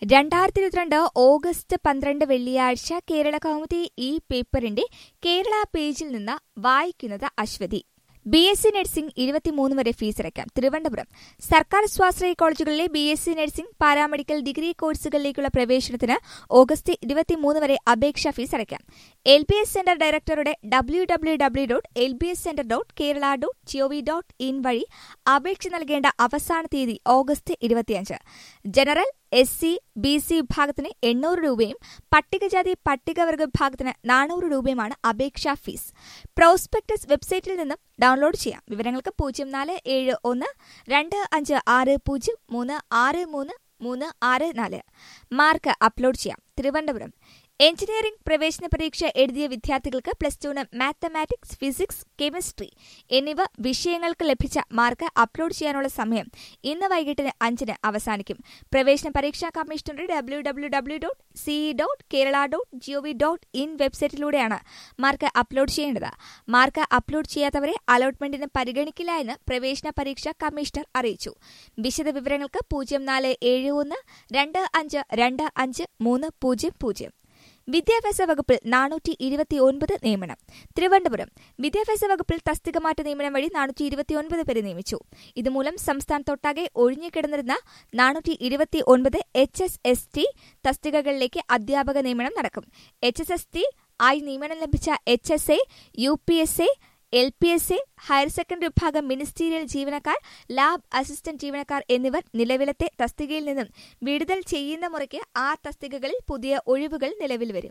രണ്ടായിരത്തി ഇരുപത്തിരണ്ട് ഓഗസ്റ്റ് പന്ത്രണ്ട് വെള്ളിയാഴ്ച കേരള കൗമുദി ഈ പേപ്പറിന്റെ കേരള പേജിൽ നിന്ന് വായിക്കുന്നത് Aswathi B S C nursing ഇരുപത്തിമൂന്ന് വരെ ഫീസ് അടയ്ക്കാം തിരുവനന്തപുരം സർക്കാർ സ്വാശ്രയ കോളേജുകളിലെ B S C nursing paramedical degree കോഴ്സുകളിലേക്കുള്ള പ്രവേശനത്തിന് ഓഗസ്റ്റ് ഇരുപത്തിമൂന്ന് വരെ അപേക്ഷാ ഫീസ് അടയ്ക്കാം എൽ ബി എസ് സെന്റർ ഡയറക്ടറുടെ W W W dot L B S centre dot Kerala dot G O V dot in വഴി അപേക്ഷ നൽകേണ്ട അവസാന തീയതി ഓഗസ്റ്റ് ഇരുപത്തിയഞ്ച് general S C B C വിഭാഗത്തിന് എണ്ണൂറ് രൂപയും പട്ടികജാതി പട്ടികവർഗ വിഭാഗത്തിന് നാനൂറ് രൂപയുമാണ് അപേക്ഷാ ഫീസ് പ്രോസ്പെക്ടസ് വെബ്സൈറ്റിൽ നിന്നും ഡൗൺലോഡ് ചെയ്യാം വിവരങ്ങൾക്ക് പൂജ്യം നാല് ഏഴ് ഒന്ന് രണ്ട് അഞ്ച് ആറ് പൂജ്യം മൂന്ന് ആറ് മൂന്ന് മൂന്ന് ആറ് നാല് മാർക്ക് അപ്ലോഡ് ചെയ്യാം തിരുവനന്തപുരം എഞ്ചിനീയറിംഗ് പ്രവേശന പരീക്ഷ എഴുതിയ വിദ്യാർത്ഥികൾക്ക് പ്ലസ് ടുവിന് മാത്തമാറ്റിക്സ് ഫിസിക്സ് കെമിസ്ട്രി എന്നിവ വിഷയങ്ങൾക്ക് ലഭിച്ച മാർക്ക് അപ്ലോഡ് ചെയ്യാനുള്ള സമയം ഇന്ന് വൈകിട്ട് അഞ്ചിന് അവസാനിക്കും പ്രവേശന പരീക്ഷാ കമ്മീഷണറുടെ W W W dot C E dot Kerala dot G O V dot in വെബ്സൈറ്റിലൂടെയാണ് മാർക്ക് അപ്ലോഡ് ചെയ്യേണ്ടത് മാർക്ക് അപ്ലോഡ് ചെയ്യാത്തവരെ അലോട്ട്മെന്റിന് പരിഗണിക്കില്ല എന്ന് പ്രവേശന പരീക്ഷാ കമ്മീഷണർ അറിയിച്ചു വിശദ വിവരങ്ങൾക്ക് പൂജ്യം നാല് ഏഴ് ഒന്ന് രണ്ട് അഞ്ച് രണ്ട് അഞ്ച് മൂന്ന് പൂജ്യം പൂജ്യം വിദ്യാഭ്യാസ വകുപ്പിൽ നാനൂറ്റി ഇരുപത്തിയൊൻപത് നിയമനം തിരുവനന്തപുരം വിദ്യാഭ്യാസ വകുപ്പിൽ തസ്തികമാറ്റ നിയമനം വഴി നാനൂറ്റി ഇരുപത്തിയൊൻപത് പേരെ നിയമിച്ചു ഇതുമൂലം സംസ്ഥാനത്തൊട്ടാകെ ഒഴിഞ്ഞുകിടന്നിരുന്ന നാനൂറ്റി ഇരുപത്തി ഒൻപത് എച്ച് എസ് എസ് ടി തസ്തികകളിലേക്ക് അധ്യാപക നിയമനം നടക്കും എച്ച് എസ് എസ് ടി ആയി നിയമനം ലഭിച്ച H S A U P S A L P S A higher secondary വിഭാഗം മിനിസ്റ്റീരിയൽ ജീവനക്കാർ ലാബ് അസിസ്റ്റന്റ് ജീവനക്കാർ എന്നിവർ നിലവിലത്തെ തസ്തികയിൽ നിന്നും വിടുതൽ ചെയ്യുന്ന മുറയ്ക്ക് ആ തസ്തികകളിൽ പുതിയ ഒഴിവുകൾ നിലവിൽ വരും